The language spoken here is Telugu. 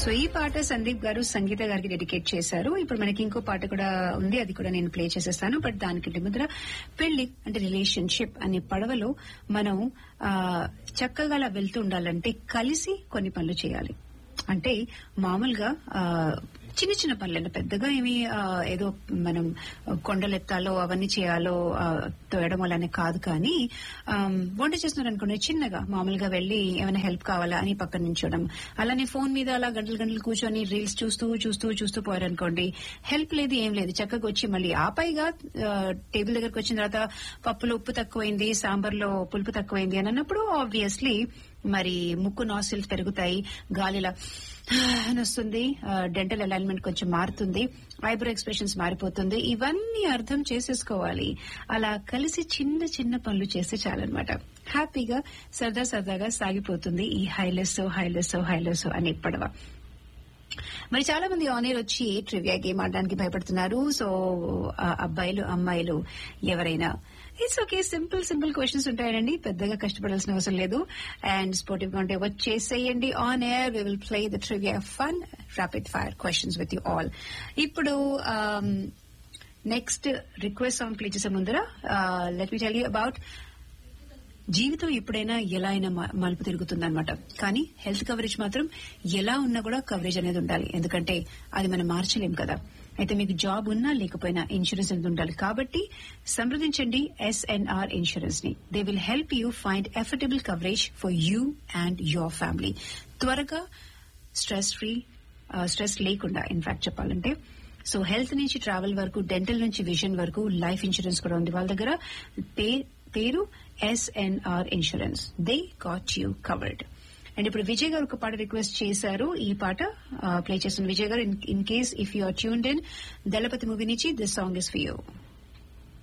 సో ఈ పాట సందీప్ గారు సంగీత గారికి డెడికేట్ చేశారు ఇప్పుడు మనకి ఇంకో పాట కూడా ఉంది అది కూడా నేను ప్లే చేసేస్తాను బట్ దానికంటే ముందర పెళ్లి అంటే రిలేషన్షిప్ అనే పడవలో మనం ఆ, చక్కగా అలా వెళ్తూ ఉండాలంటే కలిసి కొన్ని పనులు చేయాలి అంటే మామూలుగా ఆ, చిన్న చిన్న పనులు పెద్దగా ఏమి ఆ, ఏదో మనం కొండలు ఎత్తాలో అవన్నీ చేయాలో ఆ, తోయడం అలానే కాదు కానీ ఆమ్, వంట చేస్తున్నారు అనుకోండి చిన్నగా మామూలుగా వెళ్లి ఏమైనా హెల్ప్ కావాలా అని పక్కన నించోడం అలానే ఫోన్ మీద అలా గంటలు గంటలు కూర్చొని రీల్స్ చూస్తూ చూస్తూ చూస్తూ పోయారనుకోండి హెల్ప్ లేదు ఏం లేదు చక్కగా వచ్చి మళ్ళీ ఆ పైగా టేబుల్ దగ్గరకు వచ్చిన తర్వాత పప్పులో ఉప్పు తక్కువైంది సాంబార్లో పులుపు తక్కువైంది అని అన్నప్పుడు ఆబ్వియస్లీ మరి ముక్కు నాసిల్స్ పెరుగుతాయి గాలిలా అని వస్తుంది డెంటల్ అలైన్మెంట్ కొంచెం మారుతుంది ఐబ్రో ఎక్స్ప్రెషన్స్ మారిపోతుంది ఇవన్నీ అర్థం చేసేసుకోవాలి అలా కలిసి చిన్న చిన్న పనులు చేస్తే చాలన్నమాట హ్యాపీగా సరదా సరదాగా సాగిపోతుంది ఈ హైలెస్ హైలెస్ హైలెస్ అనే పడవ మరి చాలా మంది ఆనర్ వచ్చి ట్రివియా గేమ్ ఆడడానికి భయపడుతున్నారు సో ఆ అబ్బాయిలు అమ్మాయిలు ఎవరైనా it's okay simple simple questions ఉంటాయండి పెద్దగా కష్టపడాల్సిన అవసరం లేదు అండ్ స్పోర్టివ్ గా ఉంటే వచ్చేసేయండి on air we will play the trivia fun rapid fire questions with you all ఇప్పుడు నెక్స్ట్ రిక్వెస్ట్ సాంగ్ ప్లే చేసే ముందర let me tell you about జీవితం ఎప్పుడైనా ఎలా అయినా మ- మలుపు తిరుగుతుందన్నమాట కానీ హెల్త్ కవరేజ్ మాత్రం ఎలా ఉన్నా కూడా కవరేజ్ అనేది ఉండాలి ఎందుకంటే అది మనం మార్చలేం కదా అయితే మీకు జాబ్ ఉన్నా లేకపోయినా ఇన్సూరెన్స్ అనేది ఉండాలి కాబట్టి సంప్రదించండి ఎస్ఎన్ఆర్ ఇన్సూరెన్స్ ని they will help you find affordable coverage for you and your family త్వరగా స్ట్రెస్ ఫ్రీ స్ట్రెస్ లేకుండా ఇన్ఫాక్ట్ చెప్పాలంటే సో హెల్త్ నుంచి ట్రావెల్ వరకు డెంటల్ నుంచి విజన్ వరకు లైఫ్ ఇన్సూరెన్స్ కూడా ఉంది వాళ్ళ దగ్గర పే- పేరు SNR insurance they got you covered and ఇప్పుడు విజయ్ గారు ఒక పాట రిక్వెస్ట్ చేశారు ఈ పాట ప్లే చేస్తున్న Vijay garu in case if you are tuned in Thalapathy movie నుంచి this song is for you